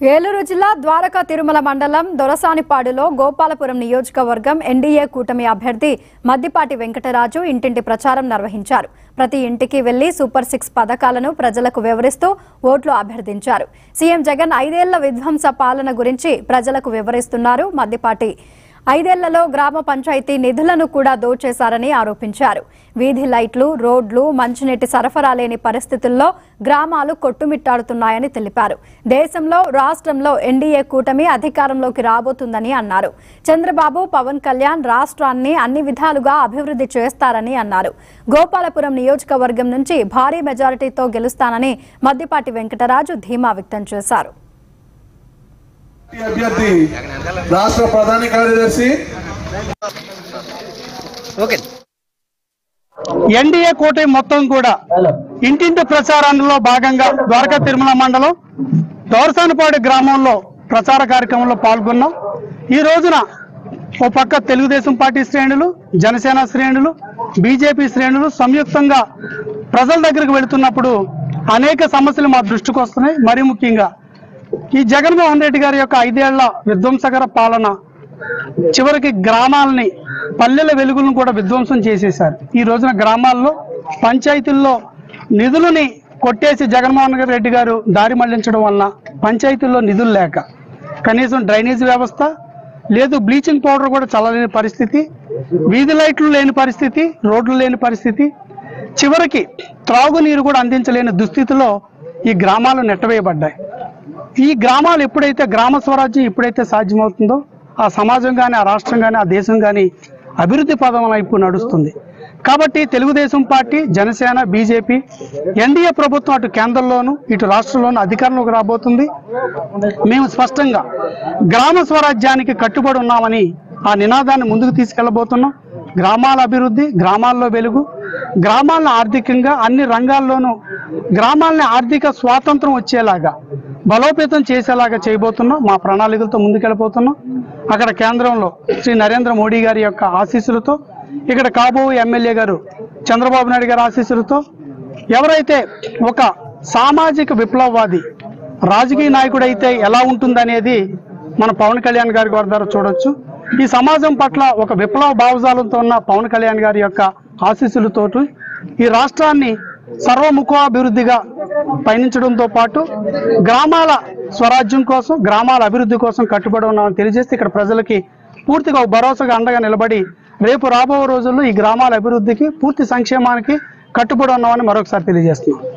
ఏలూరు జిల్లా ద్వారకా తిరుమల మండలం దొరసానిపాడులో గోపాలపురం నియోజకవర్గం ఎన్డీఏ కూటమి అభ్యర్థి మద్దిపాటి వెంకటరాజు ఇంటింటి ప్రచారం నిర్వహించారు ప్రతి ఇంటికి వెళ్లి సూపర్ సిక్స్ పథకాలను ప్రజలకు వివరిస్తూ ఓట్లు అభ్యర్థించారు సీఎం జగన్ ఐదేళ్ల విధ్వంస పాలన గురించి ప్రజలకు వివరిస్తున్నారు మద్దిపాటి ఐదేళ్లలో గ్రామ పంచాయతీ నిధులను కూడా దోచేశారని ఆరోపించారు వీధి లైట్లు రోడ్లు మంచినీటి సరఫరా లేని పరిస్థితుల్లో గ్రామాలు కొట్టుమిట్టాడుతున్నాయని తెలిపారు దేశంలో రాష్ట్రంలో ఎన్డీఏ కూటమి అధికారంలోకి రాబోతుందని అన్నారు చంద్రబాబు పవన్ కళ్యాణ్ రాష్ట్రాన్ని అన్ని విధాలుగా అభివృద్ధి చేస్తారని అన్నారు గోపాలపురం నియోజకవర్గం నుంచి భారీ మెజారిటీతో గెలుస్తానని మద్దిపాటి వెంకటరాజు ధీమా వ్యక్తం చేశారు ఈ అభ్యర్థి రాష్ట్ర ప్రధాన కార్యదర్శి ఓకే ఎన్డీఏ కూటమి మొత్తం కూడా ఇంటింటి ప్రచారంలో భాగంగా ద్వారకా తిరుమల మండలం దోరసానపాడు గ్రామంలో ప్రచార కార్యక్రమంలో పాల్గొన్నాం ఈ రోజున ఓ పక్క తెలుగుదేశం పార్టీ శ్రేణులు జనసేన శ్రేణులు బీజేపీ శ్రేణులు సంయుక్తంగా ప్రజల దగ్గరికి వెళుతున్నప్పుడు అనేక సమస్యలు మా దృష్టికి వస్తున్నాయి మరీ ముఖ్యంగా ఈ జగన్మోహన్ రెడ్డి గారి యొక్క ఐదేళ్ల విధ్వంసకర పాలన చివరికి గ్రామాలని పల్లెల వెలుగులను కూడా విధ్వంసం చేసేశారు ఈ రోజున గ్రామాల్లో పంచాయతీల్లో నిధులని కొట్టేసి జగన్మోహన్ రెడ్డి గారు దారి మళ్లించడం వలన పంచాయతీల్లో నిధులు లేక కనీసం డ్రైనేజ్ వ్యవస్థ లేదు బ్లీచింగ్ పౌడర్ కూడా చల్లలేని పరిస్థితి వీధి లైట్లు లేని పరిస్థితి రోడ్లు లేని పరిస్థితి చివరికి త్రాగునీరు కూడా అందించలేని దుస్థితిలో ఈ గ్రామాలు నెట్టవేయబడ్డాయి ఈ గ్రామాలు ఎప్పుడైతే గ్రామ స్వరాజ్యం ఎప్పుడైతే సాధ్యమవుతుందో ఆ సమాజం కానీ ఆ రాష్ట్రం కానీ ఆ దేశం కానీ అభివృద్ధి పదం వైపు నడుస్తుంది కాబట్టి Telugu Desam party Janasena BJP NDA ప్రభుత్వం అటు కేంద్రంలోను ఇటు రాష్ట్రంలోను అధికారంలోకి రాబోతుంది మేము స్పష్టంగా గ్రామ స్వరాజ్యానికి కట్టుబడి ఉన్నామని ఆ నినాదాన్ని ముందుకు తీసుకెళ్లబోతున్నాం గ్రామాల అభివృద్ధి గ్రామాల్లో వెలుగు గ్రామాలను ఆర్థికంగా అన్ని రంగాల్లోనూ గ్రామాలని ఆర్థిక స్వాతంత్రం వచ్చేలాగా బలోపేతం చేసేలాగా చేయబోతున్నాం మా ప్రణాళికలతో ముందుకెళ్ళిపోతున్నాం అక్కడ కేంద్రంలో శ్రీ నరేంద్ర మోడీ గారి యొక్క ఆశీస్సులతో ఇక్కడ కాబో ఎమ్మెల్యే గారు చంద్రబాబు నాయుడు గారి ఆశీస్సులతో ఎవరైతే ఒక సామాజిక విప్లవవాది రాజకీయ నాయకుడు అయితే ఎలా ఉంటుందనేది మన పవన్ కళ్యాణ్ గారి గారి ద్వారా చూడొచ్చు ఈ సమాజం పట్ల ఒక విప్లవ భావజాలంతో ఉన్న పవన్ కళ్యాణ్ గారి యొక్క ఆశీస్సులతోటి ఈ రాష్ట్రాన్ని సర్వముఖాభివృద్ధిగా పయనించడంతో పాటు గ్రామాల స్వరాజ్యం కోసం గ్రామాల అభివృద్ధి కోసం కట్టుబడి ఉన్నామని తెలియజేస్తే ఇక్కడ ప్రజలకి పూర్తిగా ఒక భరోసాగా అండగా నిలబడి రేపు రాబో రోజుల్లో ఈ గ్రామాల అభివృద్ధికి పూర్తి సంక్షేమానికి కట్టుబడి ఉన్నామని మరొకసారి తెలియజేస్తున్నాం